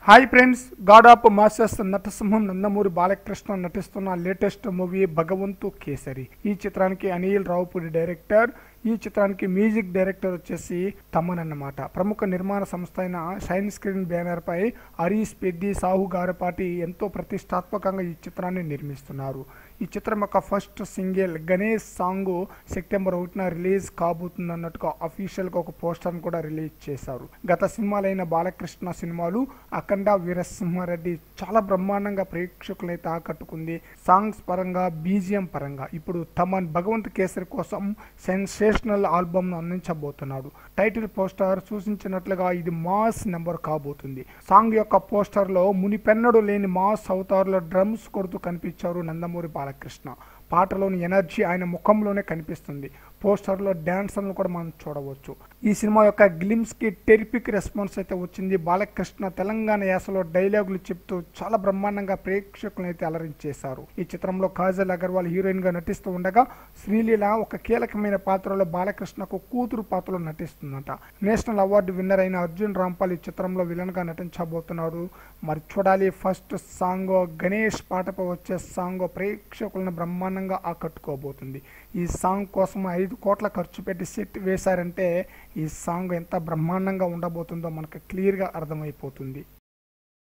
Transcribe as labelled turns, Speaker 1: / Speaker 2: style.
Speaker 1: hi friends God of Masters నటసింహం నందమూరి బాలకృష్ణ నటిస్తున్న latest movie భగవంతు కేసరి ఈ చిత్రానికి అనిల్ రావుపూడి డైరెక్టర్ ఈ చిత్రానికి మ్యూజిక్ డైరెక్టర్ వచ్చేసి తమన్ అన్నమాట ప్రముఖ నిర్మాణ సంస్థ అయిన షైన్ స్క్రీన్ బ్యానర్ పై హరీష్ పెద్ది సాహు గారపాటి ఎంతో ప్రతిష్టాత్మకంగా ఈ చిత్రాన్ని నిర్మిస్తున్నారు ఈ చిత్రం యొక్క first single Ganesh song September ఒకటిన రిలీజ్ కాబోతుంది అన్నట్టుగా అఫీషియల్ గా ఒక పోస్టర్ కూడా రిలీజ్ చేశారు గత సినిమాలైన బాలకృష్ణ సినిమాలు అఖండ వీరసింహారెడ్డి చాలా బ్రహ్మాండంగా ప్రేక్షకులైతే ఆకట్టుకుంది సాంగ్స్ పరంగా బీజిఎం పరంగా ఇప్పుడు తమన్ భగవంత్ కేసరి కోసం సెన్సేషనల్ ఆల్బమ్ అందించబోతున్నాడు టైటిల్ పోస్టర్ సూచించినట్లుగా ఇది మాస్ నెంబర్ కాబోతుంది సాంగ్ యొక్క పోస్టర్ లో మునిపెన్నడు లేని మాస్ అవతారులో డ్రమ్స్ కొడుతూ కనిపించారు నందమూరి బాలకృష్ణ పాటలోని ఎనర్జీ ఆయన ముఖంలోనే కనిపిస్తుంది పోస్టర్లో డాన్సర్లను కూడా మనం చూడవచ్చు ఈ సినిమా యొక్క గ్లిమ్స్ కి టెరిపిక్ రెస్పాన్స్ అయితే వచ్చింది బాలకృష్ణ తెలంగాణ యాసలో డైలాగులు చెప్తూ చాలా బ్రహ్మాండంగా ప్రేక్షకులను అయితే అలరించేశారు ఈ చిత్రంలో కాజల్ అగర్వాల్ హీరోయిన్ గా నటిస్తూ ఉండగా శ్రీలీల ఒక కీలకమైన పాత్రలో బాలకృష్ణకు కూతురు పాత్రలో నటిస్తుందట నేషనల్ అవార్డు విన్నర్ అయిన అర్జున్ రాంపాల్ ఈ చిత్రంలో విలన్ గా నటించబోతున్నాడు మరి చూడాలి ఫస్ట్ సాంగ్ గణేష్ పాటపై వచ్చే సాంగ్ ప్రేక్షకులను బ్రహ్మాండంగా ఆకట్టుకోబోతుంది ఈ సాంగ్ కోసం ఐదు కోట్ల ఖర్చు పెట్టి సెట్ వేశారంటే ఈ సాంగ్ ఎంత బ్రహ్మాండంగా ఉండబోతుందో మనకు క్లియర్గా అర్థమైపోతుంది